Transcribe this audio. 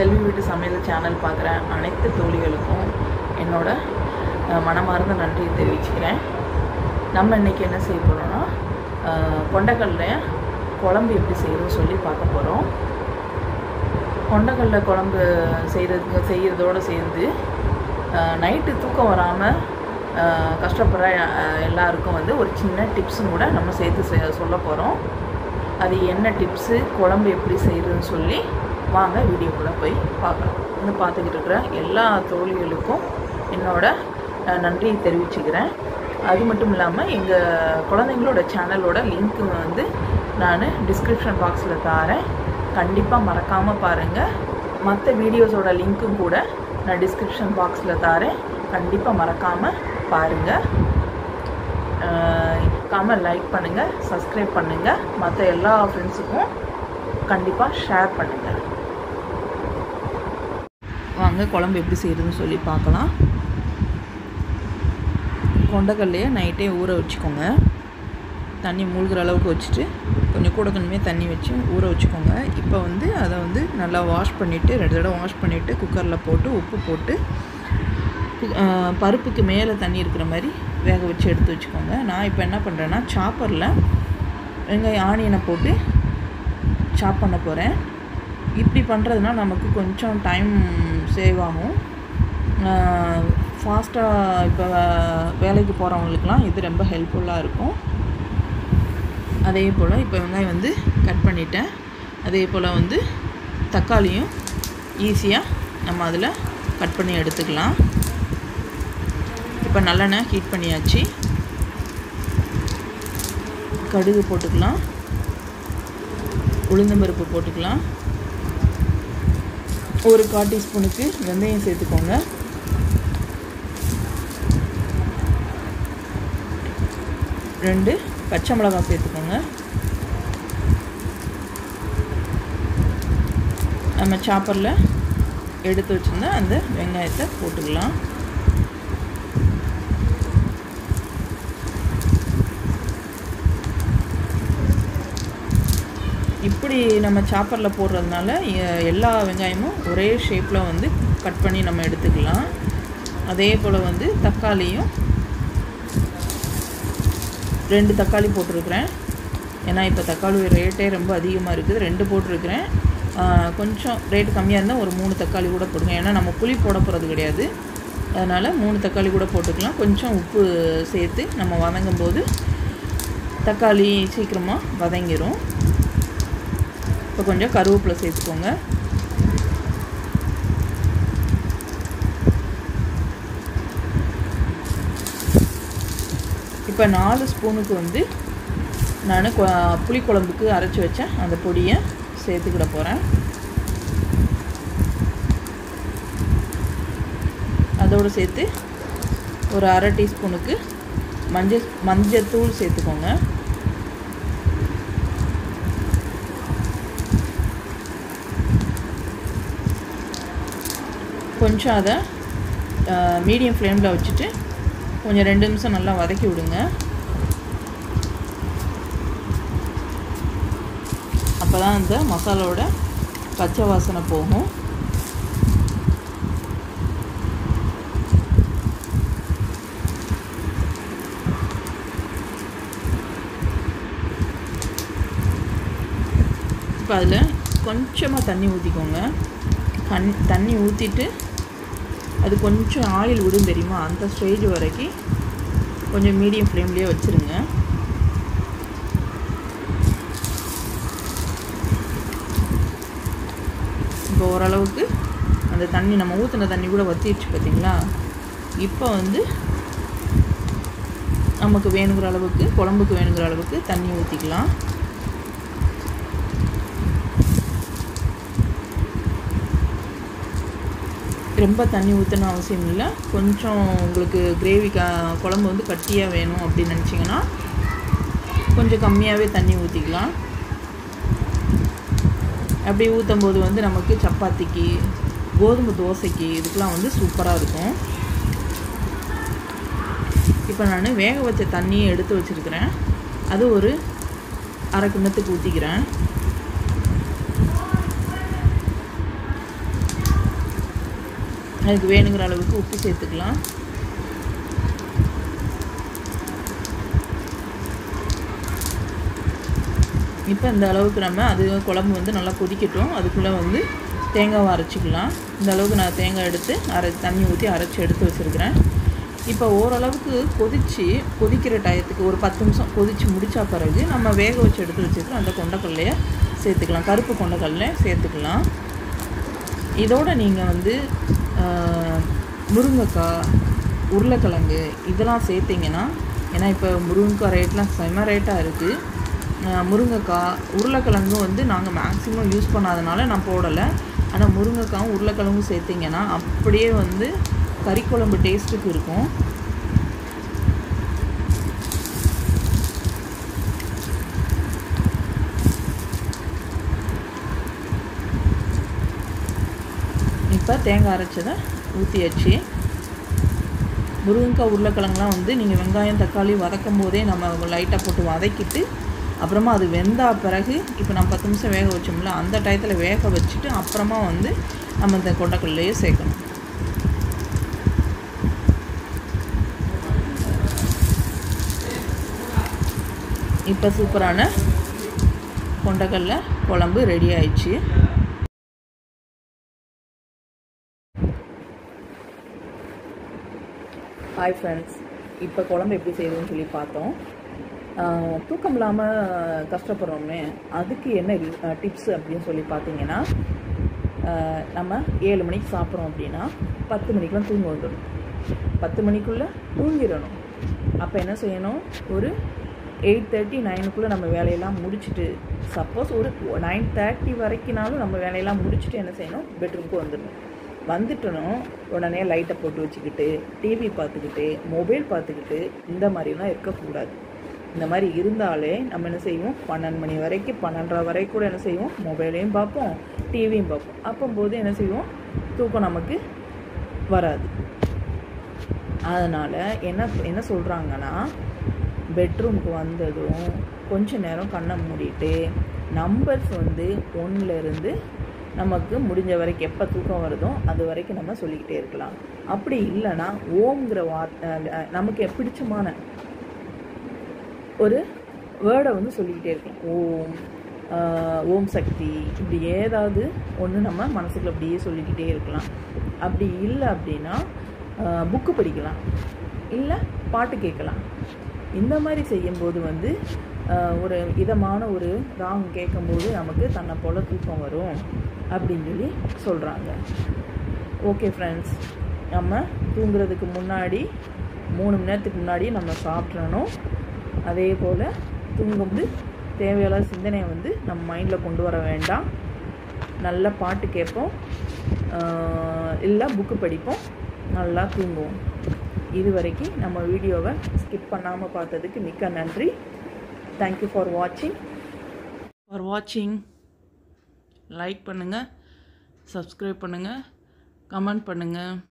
செல்வி வீட்டு சமையல் சேனல் பார்க்குற அனைத்து தோழிகளுக்கும் என்னோட அஹ், மனமார்ந்த நன்றியை தெரிவிச்சுக்கிறேன் நம்ம இன்னைக்கு என்ன செய்ய போகிறோம்னா கொண்டக்கடலை குழம்பு எப்படி செய்யணும்னு சொல்லி பார்க்க போகிறோம் கொண்டக்கடலை குழம்பு செய்கிறது செய்கிறதோடு சேர்ந்து நைட்டு தூக்கம் வராமல் கஷ்டப்படுற அஹ், எல்லாருக்கும் வந்து ஒரு சின்ன டிப்ஸும் கூட நம்ம சேர்த்து செ- சொல்ல போகிறோம் அது என்ன டிப்ஸு குழம்பு எப்படி செய்கிறதுன்னு சொல்லி வாங்க வீடியோக்குள்ளே போய் பார்க்கலாம் வந்து பார்த்துக்கிட்டு இருக்கிற எல்லா தோழிகளுக்கும் என்னோட அஹ், நன்றியை தெரிவிச்சுக்கிறேன் அது மட்டும் இல்லாமல் எங்கள் குழந்தைங்களோட சேனலோட லிங்க்கு வந்து நான் டிஸ்கிரிப்ஷன் பாக்ஸில் தாரேன் கண்டிப்பாக மறக்காமல் பாருங்கள் மற்ற வீடியோஸோட லிங்க்கும் கூட நான் டிஸ்கிரிப்ஷன் பாக்ஸில் தாரேன் கண்டிப்பாக மறக்காமல் பாருங்கள் காமல் லைக் பண்ணுங்கள் சப்ஸ்கிரைப் பண்ணுங்கள் மற்ற எல்லா ஃப்ரெண்ட்ஸுக்கும் கண்டிப்பாக ஷேர் பண்ணுங்கள் வாங்க குழம்பு எப்படி செய்கிறதுன்னு சொல்லி பார்க்கலாம் கொண்டக்கல்லையே நைட்டே ஊற வச்சுக்கோங்க தண்ணி மூழ்கிற அளவுக்கு வச்சுட்டு கொஞ்சம் கூட கொஞ்சமே தண்ணி வச்சு ஊற வச்சுக்கோங்க இப்போ வந்து அதை வந்து நல்லா வாஷ் பண்ணிவிட்டு ரெண்டு தடவை வாஷ் பண்ணிவிட்டு குக்கரில் போட்டு உப்பு போட்டு கு- ஆ, பருப்புக்கு மேலே தண்ணி இருக்கிற மாதிரி வேக வச்சு எடுத்து வச்சுக்கோங்க நான் இப்போ என்ன பண்ணுறேன்னா சாப்பரில் வெங்காயம் ஆனியனை போட்டு சாப் பண்ண போகிறேன் இப்படி பண்ணுறதுனா நமக்கு கொஞ்சம் டைம் சேவ் ஆகும் ஃபாஸ்ட்டாக இப்போ வேலைக்கு போகிறவங்களுக்குலாம் இது ரொம்ப ஹெல்ப்ஃபுல்லாக இருக்கும் அதே போல் இப்போ வெங்காயம் வந்து கட் பண்ணிட்டேன் அதே போல் வந்து தக்காளியும் ஈஸியாக நம்ம அதில் கட் பண்ணி எடுத்துக்கலாம் இப்போ நல்லெண்ணெய் ஹீட் பண்ணியாச்சு கடுகு போட்டுக்கலாம் உளுந்தம்பருப்பு போட்டுக்கலாம் ஒரு கால் டீஸ்பூனுக்கு வெந்தயம் சேர்த்துக்கோங்க ரெண்டு பச்சை மிளகாய் சேர்த்துக்கோங்க நம்ம சாப்பரில் எடுத்து வச்சுருந்தா அந்த வெங்காயத்தை போட்டுக்கலாம் இப்படி நம்ம சாப்பரில் போடுறதுனால எ- எல்லா வெங்காயமும் ஒரே ஷேப்பில் வந்து கட் பண்ணி நம்ம எடுத்துக்கலாம் அதே போல் வந்து தக்காளியும் ரெண்டு தக்காளி போட்டிருக்கிறேன் ஏன்னா இப்போ தக்காளி ரேட்டே ரொம்ப அதிகமாக இருக்குது ரெண்டு போட்டிருக்கிறேன் ஆ, கொஞ்சம் ரேட் கம்மியாக இருந்தால் ஒரு மூணு தக்காளி கூட போடுங்க ஏன்னா நம்ம புளி போட போகிறது கிடையாது அதனால் மூணு தக்காளி கூட போட்டுக்கலாம் கொஞ்சம் உப்பு சேர்த்து நம்ம வதங்கும் போது தக்காளி சீக்கிரமாக வதங்கிரும் இப்போ கொஞ்சம் கருவேப்பிலை சேர்த்துக்கோங்க இப்போ நாலு ஸ்பூனுக்கு வந்து நான் புளிக்குழம்புக்கு அரைச்சி வச்சேன் அந்த பொடியை சேர்த்துக்கிட போகிறேன் அதோடு சேர்த்து ஒரு அரை டீஸ்பூனுக்கு மஞ்சள் மஞ்சத்தூள் சேர்த்துக்கோங்க கொஞ்சம் அதை மீடியம் ஃப்ளேமில் வச்சுட்டு கொஞ்சம் ரெண்டு நிமிஷம் நல்லா வதக்கி விடுங்க அப்போ தான் அந்த மசாலாவோட பச்சை வாசனை போகும் இப்போ அதில் கொஞ்சமாக தண்ணி ஊற்றிக்கோங்க கண் தண்ணி ஊற்றிட்டு அது கொஞ்சம் ஆயில் விடும் தெரியுமா அந்த ஸ்டேஜ் வரைக்கும் கொஞ்சம் மீடியம் ஃப்ளேம்லேயே வச்சுருங்க இப்போ ஓரளவுக்கு அந்த தண்ணி நம்ம ஊற்றின தண்ணி கூட வத்திடுச்சு பார்த்தீங்களா இப்போ வந்து நமக்கு வேணுங்கிற அளவுக்கு குழம்புக்கு வேணுங்கிற அளவுக்கு தண்ணி ஊற்றிக்கலாம் ரொம்ப தண்ணி ஊற்றணும் அவசியம் இல்லை கொஞ்சம் உங்களுக்கு கிரேவி க குழம்பு வந்து கட்டியாக வேணும் அப்படின்னு நினச்சிங்கன்னா கொஞ்சம் கம்மியாகவே தண்ணி ஊற்றிக்கலாம் அப்படி ஊற்றும் போது வந்து நமக்கு சப்பாத்திக்கு கோதுமை தோசைக்கு இதுக்கெலாம் வந்து சூப்பராக இருக்கும் இப்போ நான் வேக வச்ச தண்ணியை எடுத்து வச்சுருக்கிறேன் அது ஒரு அரை கிண்ணத்துக்கு ஊற்றிக்கிறேன் அதுக்கு வேணுங்கிற அளவுக்கு உப்பு சேர்த்துக்கலாம் இப்போ இந்த அளவுக்கு நம்ம அது குழம்பு வந்து நல்லா கொதிக்கட்டும் அதுக்குள்ளே வந்து தேங்காவை அரைச்சிக்கலாம் இந்த அளவுக்கு நான் தேங்காய் எடுத்து அரை தண்ணி ஊற்றி அரைச்சி எடுத்து வச்சுருக்கிறேன் இப்போ ஓரளவுக்கு கொதித்து கொதிக்கிற டயத்துக்கு ஒரு பத்து நிமிஷம் கொதித்து முடித்த பிறகு நம்ம வேக வச்சு எடுத்து வச்சுருக்கோம் அந்த கொண்டக்கல்லையை சேர்த்துக்கலாம் கருப்பு கொண்டக்கல்ல சேர்த்துக்கலாம் இதோட நீங்கள் வந்து முருங்கைக்காய் உருளைக்கிழங்கு இதெல்லாம் சேர்த்திங்கன்னா ஏன்னா இப்போ முருங்கைக்காய் ரேட்லாம் செம ரேட்டாக இருக்குது முருங்கைக்காய் உருளைக்கிழங்கும் வந்து நாங்கள் மேக்ஸிமம் யூஸ் பண்ணாதனால நான் போடலை ஆனால் முருங்கைக்காயும் உருளைக்கிழங்கும் சேர்த்திங்கன்னா அப்படியே வந்து கறி குழம்பு டேஸ்ட்டுக்கு இருக்கும் இப்போ தேங்காய் அரைச்சதை ஊற்றியாச்சு முருங்கைக்காய் உருளைக்கிழங்குலாம் வந்து நீங்கள் வெங்காயம் தக்காளி வதக்கும் போதே நம்ம லைட்டாக போட்டு வதக்கிட்டு அப்புறமா அது வெந்தா பிறகு இப்போ நம்ம பத்து நிமிஷம் வேக வச்சோம்ல அந்த டயத்தில் வேக வச்சுட்டு அப்புறமா வந்து நம்ம இந்த கொண்டக்கல்லையே சேர்க்கணும் இப்போ சூப்பரான கொண்டக்கடலை குழம்பு ரெடி ஆயிடுச்சு ஹாய் ஃப்ரெண்ட்ஸ் இப்போ குழம்பு எப்படி செய்யுதுன்னு சொல்லி பார்த்தோம் தூக்கம் இல்லாமல் கஷ்டப்படுறோமே அதுக்கு என்ன டிப்ஸ் அப்படின்னு சொல்லி பார்த்தீங்கன்னா நம்ம ஏழு மணிக்கு சாப்பிட்றோம் அப்படின்னா பத்து மணிக்கெலாம் தூங்க வந்துடணும் பத்து மணிக்குள்ளே தூங்கிடணும் அப்போ என்ன செய்யணும் ஒரு எயிட் தேர்ட்டி நைனுக்குள்ளே நம்ம வேலையெல்லாம் முடிச்சுட்டு சப்போஸ் ஒரு நைன் தேர்ட்டி வரைக்குனாலும் நம்ம வேலையெல்லாம் முடிச்சுட்டு என்ன செய்யணும் பெட்ரூமுக்கு வந்துடணும் வந்துட்டணும் உடனே லைட்டை போட்டு வச்சுக்கிட்டு டிவி பார்த்துக்கிட்டு மொபைல் பார்த்துக்கிட்டு இந்த மாதிரிலாம் இருக்கக்கூடாது இந்த மாதிரி இருந்தாலே நம்ம என்ன செய்வோம் பன்னெண்டு மணி வரைக்கும் பன்னெண்டரை வரைக்கும் கூட என்ன செய்வோம் மொபைலையும் பார்ப்போம் டிவியும் பார்ப்போம் அப்போம்போது என்ன செய்வோம் தூக்கம் நமக்கு வராது அதனால் என்ன என்ன சொல்கிறாங்கன்னா பெட்ரூமுக்கு வந்ததும் கொஞ்ச நேரம் கண்ணை மூடிட்டு நம்பர்ஸ் வந்து ஒன்றுலேருந்து நமக்கு முடிஞ்ச வரைக்கும் எப்போ தூக்கம் வருதோ அது வரைக்கும் நம்ம சொல்லிக்கிட்டே இருக்கலாம் அப்படி இல்லைன்னா ஓம்ங்கிற வார்த்தை நமக்கு பிடிச்சமான ஒரு வேர்டை வந்து சொல்லிக்கிட்டே இருக்கலாம் ஓம் ஓம் சக்தி இப்படி ஏதாவது ஒன்று நம்ம மனசுக்குள்ள அப்படியே சொல்லிக்கிட்டே இருக்கலாம் அப்படி இல்லை அப்படின்னா புக்கு படிக்கலாம் இல்லை பாட்டு கேட்கலாம் இந்த மாதிரி செய்யும்போது வந்து ஒரு இதமான ஒரு ராங் கேட்கும்போது நமக்கு தன்னை போல் தூக்கம் வரும் அப்படின்னு சொல்லி சொல்கிறாங்க ஓகே ஃப்ரெண்ட்ஸ் நம்ம தூங்குறதுக்கு முன்னாடி மூணு மணி நேரத்துக்கு முன்னாடி நம்ம சாப்பிட்றணும் அதே போல் தூங்கும்போது தேவையான சிந்தனையை வந்து நம்ம மைண்டில் கொண்டு வர வேண்டாம் நல்ல பாட்டு கேட்போம் இல்லை புக்கு படிப்போம் நல்லா தூங்குவோம் இது வரைக்கும் நம்ம வீடியோவை ஸ்கிப் பண்ணாமல் பார்த்ததுக்கு மிக்க நன்றி தேங்க்யூ ஃபார் வாட்சிங் ஃபார் வாட்சிங் லைக் பண்ணுங்கள் சப்ஸ்கிரைப் பண்ணுங்கள் கமெண்ட் பண்ணுங்கள்